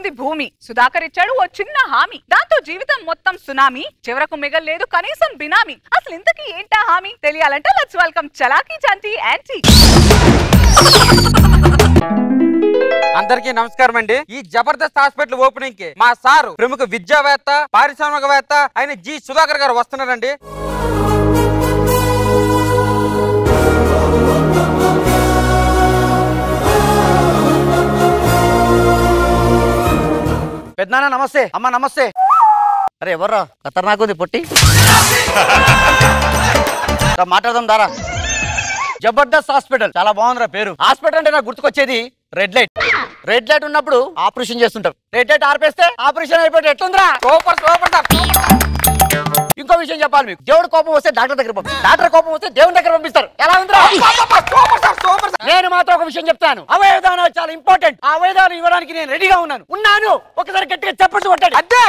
అంటుంది భూమి సుధాకర్ ఇచ్చాడు ఓ చిన్న హామీ దాంతో జీవితం మొత్తం సునామీ చివరకు మిగల్లేదు కనీసం బినామీ అసలు ఇంతకీ ఏంటా హామీ తెలియాలంటే లెట్స్ వెల్కమ్ చలాకీ చంటి యాంటీ అందరికీ నమస్కారం అండి ఈ జబర్దస్త్ హాస్పిటల్ ఓపెనింగ్ కి మా సారు ప్రముఖ విద్యావేత్త పారిశ్రామికవేత్త అయిన జి సుధాకర్ గారు వస్తున్నారండి పెద్దనాన్న నమస్తే అమ్మ నమస్తే అరే ఎవర్రా ఖతర్నాక్ ఉంది పొట్టి రా, మాట్లాడదాం దారా జబర్దస్త్ హాస్పిటల్ చాలా బాగుందిరా పేరు హాస్పిటల్ అంటే నాకు గుర్తుకొచ్చేది రెడ్ లైట్ రెడ్ లైట్ ఉన్నప్పుడు ఆపరేషన్ చేస్తుంటారు రెడ్ లైట్ ఆర్పేస్తే ఆపరేషన్ అయిపోతే ఎట్లుందిరా సూపర్ సూపర్ సార్ ఇంకో విషయం చెప్పాలి మీకు దేవుడు కోపం వస్తే డాక్టర్ దగ్గర పంపిస్తారు డాక్టర్ కోపం వస్తే దేవుని దగ్గర పంపిస్తారు ఎలా ఉందిరా సూపర్ సార్ సూపర్ సార్ నేను మాత్రం ఒక విషయం చెప్తాను అవయవదానాలు చాలా ఇంపార్టెంట్ ఆ అవయదానం ఇవ్వడానికి నేను రెడీగా ఉన్నాను ఉన్నాను ఒకసారి గట్టిగా చెప్పచ్చు కొట్టండి అదే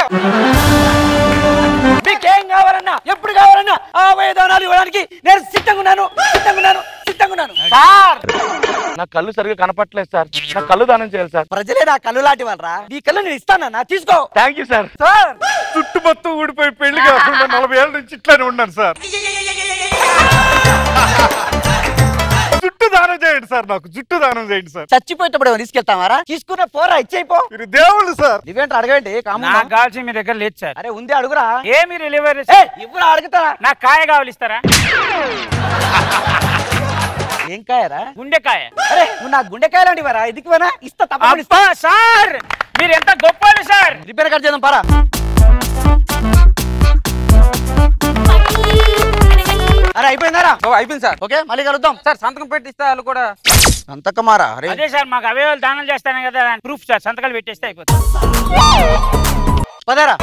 మీకేం కావాలన్నా ఎప్పుడు కావాలన్నా ఆ అవయదానాలు ఇవ్వడానికి నేను సిద్ధంగా ఉన్నాను సిద్ధంగా ఉన్నాను సిద్ధంగా ఉన్నాను సార్ నా కళ్ళు సరిగ్గా కనపట్లేదు సార్ నా కళ్ళు దానం చేయాలి సార్ ప్రజలే నా కళ్ళు లాంటి వాళ్ళరా నీ కళ్ళు నేను ఇస్తానన్నా తీసుకో థ్యాంక్ యూ సార్ సార్ చుట్టు మొత్తం ఊడిపోయి పెళ్లి కాకుండా నలభై ఏళ్ళ నుంచి ఇట్లానే ఉన్నాను సార్ జుట్టు దానం చేయండి సార్ నాకు జుట్టు దానం చేయండి సార్ చచ్చిపోయేటప్పుడు ఏమైనా తీసుకెళ్తామారా తీసుకున్న పోరా ఇచ్చేయిపో మీరు దేవుళ్ళు సార్ నువ్వేంటి అడగండి కాము నాకు కావాల్సి మీ దగ్గర లేదు సార్ అరే ఉంది అడుగురా ఏ మీరు డెలివరీ ఏ ఇప్పుడు అడుగుతారా నాకు కాయ కావాలి ఇస్తారా ఏం కాయరా గుండెకాయ అరే నువ్వు నా గుండెకాయ లాంటివారా ఇదికివనా ఇస్తా తప్పకుండా ఇస్తా అబ్బా సార్ మీరు ఎంత గొప్ప సార్ రిపేర్ కట్ చేద్దాం పారా అరే అయిపోయిందారా ఓ, అయిపోయింది సార్ ఓకే మళ్ళీ కలుద్దాం సార్ సంతకం పెట్టిస్తే వాళ్ళు కూడా అంతకమారా అరే అదే సార్ మాకు అవయవాలు దానం చేస్తాను కదా ప్రూఫ్ సార్ సంతకాలు పెట్టేస్తే అయిపోతుంది పదారా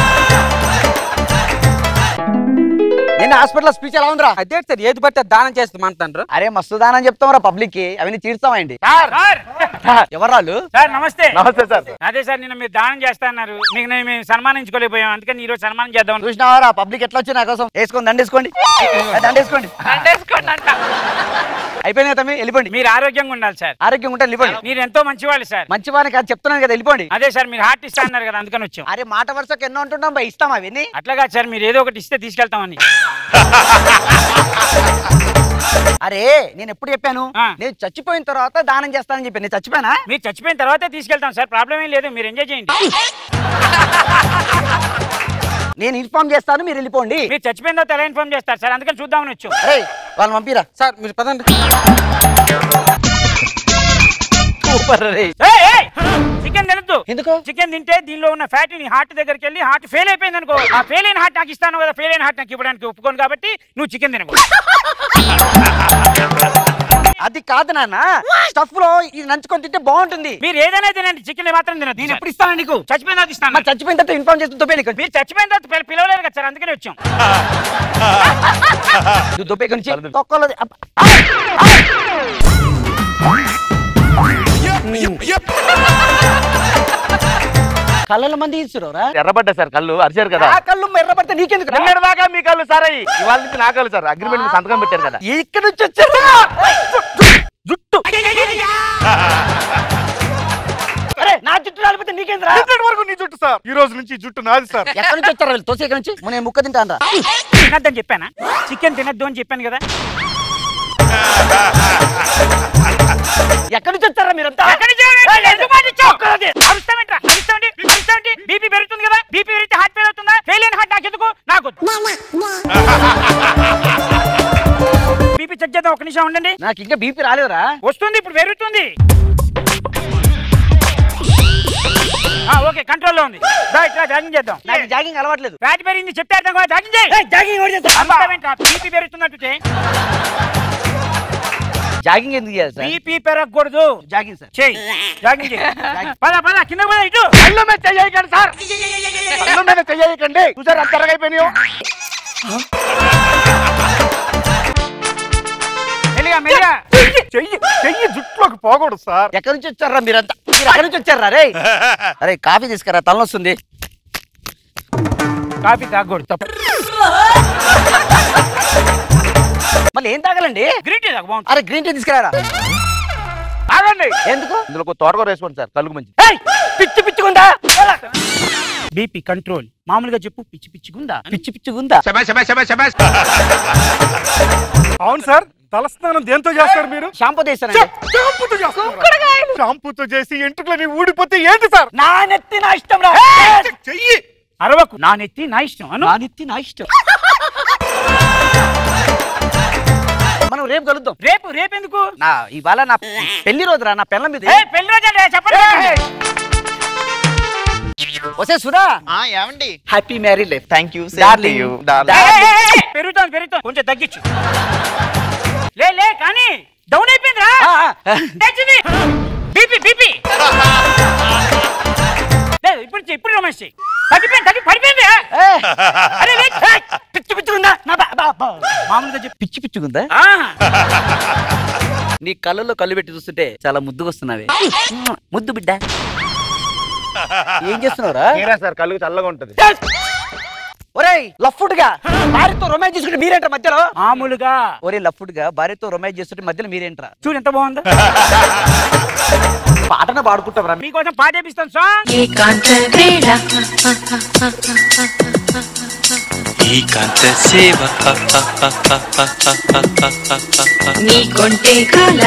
నిన్న హాస్పిటల్ స్పీచ్ ఎలా ఉందిరా అదే సార్ ఏది పడితే అది దానం చేస్తాం అంటారు అరే మస్తు దానం చెప్తాం రా పబ్లిక్ కి అవన్నీ తీర్చామండి సార్ ఎవరు వాళ్ళు సార్ నమస్తే నమస్తే సార్ అదే సార్ నిన్న మీరు దానం చేస్తా అన్నారు మీకు నేను మేము సన్మానించుకోలేకపోయాం అందుకని ఈ రోజు సన్మానం చేద్దాం చూసినావారా పబ్లిక్ ఎట్లా వచ్చి నా కోసం వేసుకోండి దండేసుకోండి ఏ, దండేసుకోండి అయిపోయినాయి తమ్మి వెళ్ళిపోండి మీరు ఆరోగ్యంగా ఉండాలి సార్ ఆరోగ్యం ఉంటే వెళ్ళిపోండి మీరు ఎంతో మంచివాళ్ళు సార్ మంచి వారికి అది చెప్తున్నాను కదా వెళ్ళిపోండి అదే సార్ మీరు హార్ట్ ఇస్తా అన్నారు కదా అందుకని వచ్చాం అరే మాట వరుసకు ఎన్నో అంటున్నాం బా ఇస్తాం అవన్నీ అట్లా కాదు సార్ మీరు ఏదో ఒకటి ఇస్తే తీసుకెళ్తామని అరే నేను ఎప్పుడు చెప్పాను ఆ. నేను చచ్చిపోయిన తర్వాత దానం చేస్తానని చెప్పాను నేను చచ్చిపోయానా మీరు చచ్చిపోయిన తర్వాతే తీసుకెళ్తాం సార్ ప్రాబ్లం ఏం లేదు మీరు ఎంజాయ్ చేయండి నేను ఇన్ఫార్మ్ చేస్తాను మీరు వెళ్ళిపోండి మీరు చచ్చిపోయిన తర్వాత ఎలా ఇన్ఫార్మ్ చేస్తారు సార్ అందుకని చూద్దామని వచ్చాం అరే వాళ్ళని పంపిరా సార్ మీరు పదండి సూపర్ రే చికెన్ తినద్దు ఎందుకు చికెన్ తింటే దీనిలో ఉన్న ఫ్యాట్ ని హార్ట్ దగ్గరికి వెళ్ళి హార్ట్ ఫెయిల్ అయిపోయింది అనుకో ఆ ఫెయిల్ అయిన హార్ట్ నాకు ఇస్తాను కదా ఫెయిల్ అయిన హార్ట్ నాకు ఇవ్వడానికి ఒప్పుకోను కాబట్టి నువ్వు చికెన్ తినకు అది కాదు నాన్న స్టఫ్ లో ఇది నంచుకొని తింటే బాగుంటుంది మీరు ఏదైనా తినండి చికెన్ మాత్రం తినదు నేను ఎప్పుడు ఇస్తాను నీకు చచ్చిపోయిన తర్వాత ఇస్తాను మరి చచ్చిపోయిన తర్వాత ఇన్ఫార్మ్ చేస్తూ దొబ్బే నీకు మీరు చచ్చిపోయిన తర్వాత పిల- పిలవలేరు కదా సార్ అందుకనే వచ్చాం నువ్వు దొబ్బే నుంచి తొక్కలో అబ్బ. కళ్ళల మంది ఇస్తురా ఎర్రబడ్డా సార్ కళ్ళు అరిచారు కదా ఆ కళ్ళు ఎర్రబడితే నీకెందుకు నిన్నటి దాకా మీ కళ్ళు సార్ అయ్యి ఇవాళ నుంచి నా కళ్ళు సార్ అగ్రిమెంట్ మీద సంతకం పెట్టారు కదా ఇక్కడ నుంచి వచ్చారా జుట్టు అరే నా జుట్టు రాలిపోతే నీకేంద్రా నిన్నటి వరకు నీ జుట్టు సార్ ఈ రోజు నుంచి ఈ జుట్టు నాది సార్ ఎక్కడి నుంచి వచ్చారా వీళ్ళు? తోసి ఎక్కడి నుంచి నేను ముక్క తింటాను రా తినద్దని చెప్పానా చికెన్ తినద్దు అని చెప్పాను కదా ఎక్కడి నుంచి వచ్చారా మీరంతా ఎక్కడి నుంచి రావాలి? ఎందుకు మాట ఇచ్చావు? అరుస్తావేంట్రా? అరుస్తావేంటి? అరుస్తావేంటి? బీపీ పెరుగుతుంది కదా బీపీ పెరిగితే హార్ట్ ఫెయిల్ అవుతుందా ఫెయిల్ అయిన హార్ట్ నాకు ఎందుకు నాకు బీపీ చెక్ చేద్దాం ఒక నిమిషం ఉండండి నాకు ఇంకా బీపీ రాలేదురా వస్తుంది ఇప్పుడు పెరుగుతుంది ఆ, ఓకే కంట్రోల్లో ఉంది దా, ఇట్లా జాగింగ్ చేద్దాం నాకు జాగింగ్ అలవాట్లేదు ఫ్యాట్ పెరిగింది చెప్తే అర్థం కాదు జాగింగ్ చేయి జాగింగ్ ఎవరు చేస్తారు? అరుస్తావేంట్రా? బీపీ పెరుగుతున్నట్టు జాగింగ్ ఎందుకు చేయాలి సార్ బీపీ పెరగకూడదు జాగింగ్ సార్ చేయి జాగింగ్ చేయి పద పద కింద పద ఇటు కళ్ళు మీద చెయ్యకండి సార్ కళ్ళు మీద చెయ్యకండి చూసారు అంత ఎర్రగైపోయినాయో మెల్లిగా మెల్లిగా చెయ్యి చెయ్యి జుట్టులోకి పోకూడదు సార్ ఎక్కడి నుంచి వచ్చారా మీరంతా మీరు ఎక్కడి నుంచి వచ్చారా రే అరే కాఫీ తీసుకురా తలనొస్తుంది కాఫీ తాగకూడదు తప్పు మళ్ళీ ఏం తాగాలండి గ్రీన్ టీ తాగు బాగుంటుంది అరే గ్రీన్ టీ తీసుకురారా ఆగండి ఎందుకు ఇందులో ఒక తోటకూర వేసుకోండి సార్ కలుగు మంచి ఏయ్, పిచ్చి పిచ్చిగుందా బీపీ కంట్రోల్ మామూలుగా చెప్పు పిచ్చి పిచ్చిగుందా పిచ్చి పిచ్చిగుందా అవును సార్ తలస్నానం దేంతో చేస్తారు మీరు షాంపూ తీస్తానండి షాంపూతో చేస్తున్నారు షాంపూతో చేసి ఎంట్రుకలని ఊడిపోతే ఏంటి సార్ నా నెత్తి నా ఇష్టం రా చెయ్యి అరవకు నా నెత్తి నా ఇష్టం అను నా నెత్తి నా ఇష్టం మనం రేపు కలుద్దాం రేపు రేపు ఎందుకు నా ఇవాళ నా పెళ్లి రోజురా నా పెళ్ళ మీద ఏ పెళ్లి రోజు అంటే చెప్పండి వసే సుధా ఏమండి happy married life thank you darling పెరుగుతాను పెరుగుతాను కొంచెం తగ్గించు లే లే కానీ డౌన్ అయిపోయిందిరా తెచ్చింది బీపీ బీపీ లేదు ఇప్పుడు చెయ్, ఇప్పుడు రొమాన్స్ చెయ్యి తగ్గిపోయింది తగ్గి పడిపోయింది అరే లే, ఏయ్, పిచ్చి పిచ్చిగుందా నా బా- బా- బా. మామూలుగా చెప్పు పిచ్చి పిచ్చిగుందా ఆ, నీ కళ్ళల్లో కళ్ళు పెట్టి చూస్తుంటే చాలా ముద్దుగా వస్తున్నావే ముద్దు బిడ్డ ఏం చేస్తున్నావురా తీరా సార్ కలుగు చల్లగా ఉంటది ఒరేయ్ లఫ్ఫుడ్గా భార్యతో రొమాన్స్ చేసుకుంటే మీరేంట్రా మధ్యలో మామూలుగా ఒరే లఫ్ఫుడ్గా భార్యతో రొమాన్స్ చేస్తుంటే మధ్యలో మీరేంట్రా చూడు ఎంత బాగుందో పాటన పాడుకుంటావరా మీకోసం పాట వేపిస్తాను సాంగ్ ఏకాంత వేళ ఏకాంత సేవ నీ కొంటే కాల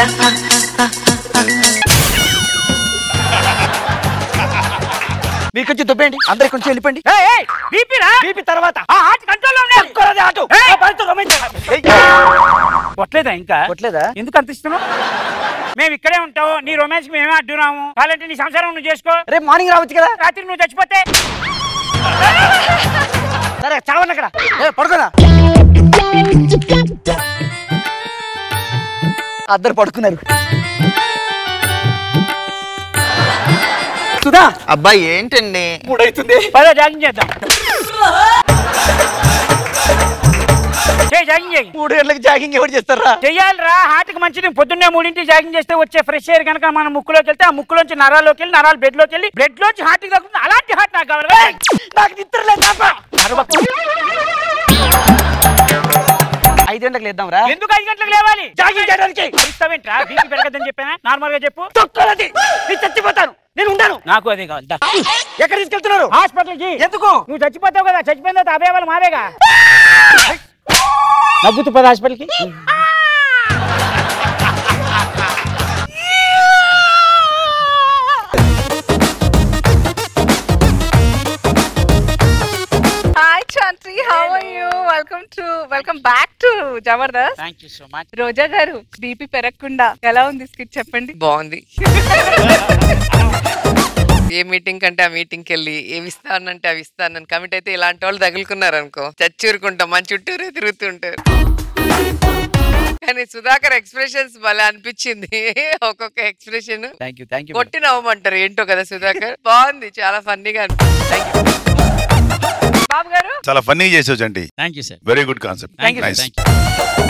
మీరు కొంచెం దొబ్బేయండి అందరికి కొంచెం వెళ్ళిపోండి బీపీ రా బీపీ తర్వాత ఆ హార్ట్ కంట్రోల్ లో ఉండాలి ఒక్కరోజే ఆటు. ఏయ్! ఆ భార్యతో romance చేయాలి. కొట్టలేదా ఇంకా కొట్టలేదా? ఎందుకు అంత ఇస్తున్నావు మేము ఇక్కడే ఉంటావు నీ రొమాన్స్ మేమే అడ్డున్నాము కావాలంటే నీ సంసారం నువ్వు చేసుకో రేపు మార్నింగ్ రావచ్చు కదా రాత్రి నువ్వు చచ్చిపోతే సరే చావండి అక్కడ ఏ పడుకోదా అద్దరు పడుకున్నారు సుధా అబ్బాయి ఏంటండి మూడైతుంది పద జాగింగ్ చేద్దాం చేయి జాగింగ్ చేయి మూడు గంటలకు జాగింగ్ ఎవరు చేస్తారా చెయ్యాలిరా హార్ట్ కి మంచిది పొద్దున్నే మూడింటి జాగింగ్ చేస్తే వచ్చే ఫ్రెష్ ఎయిర్ కనుక మన ముక్కులోకి వెళ్తే ఆ ముక్కులోంచి నరాల్లోకి వెళ్ళి నరాలు బెడ్ లోకి వెళ్ళి బ్లడ్ లోంచి హార్ట్ కి తగ్గుతుంది అలాంటి హార్ట్ నాకు కావాలి ఏయ్! నాకు నిద్ర లేదు అరవకు. ఐదు గంటలకు లేద్దాం రా ఎందుకు ఐదు గంటలకు లేవాలి జాగింగ్ చేయడానికి అరుస్తావేంట్రా బీపీ పెరగదని చెప్పానా నార్మల్ గా చెప్పు తొక్కలది నేను చచ్చిపోతాను నేను ఉంటాను నాకు అదే కావాలి దా. ఎక్కడ తీసుకెళ్తున్నారు హాస్పిటల్ కి ఎందుకు నువ్వు చచ్చిపోతావు కదా చచ్చిపోయిన తర్వాత అవయవాలు మారేగా నవ్వుతూ పద హాస్పిటల్ కి hi Shanti how are you welcome to welcome back to Jabardasth thank you so much Roja గారు బీపీ పెరగకుండా ఎలా ఉంది స్కిట్ చెప్పండి బాగుంది ఏ మీటింగ్ కంటే ఆ మీటింగ్కి వెళ్ళి ఏమి ఇస్తానంటే అవి ఇస్తానని కమిట్ అయితే ఇలాంటి వాళ్ళు తగులుకున్నారు అనుకో చచ్చూరుకుంటాం మన చుట్టూరే తిరుగుతుంటారు కానీ సుధాకర్ ఎక్స్ప్రెషన్స్ భలే అనిపించింది ఒక్కొక్క expression thank you thank you కొట్టి నవ్వమంటారు ఏంటో కదా సుధాకర్ బాగుంది చాలా ఫన్నీగా అనిపించింది Thank you. బాబు గారు చాలా ఫన్నీ చేసావు Chanti thank you sir very good concept thank you nice thank you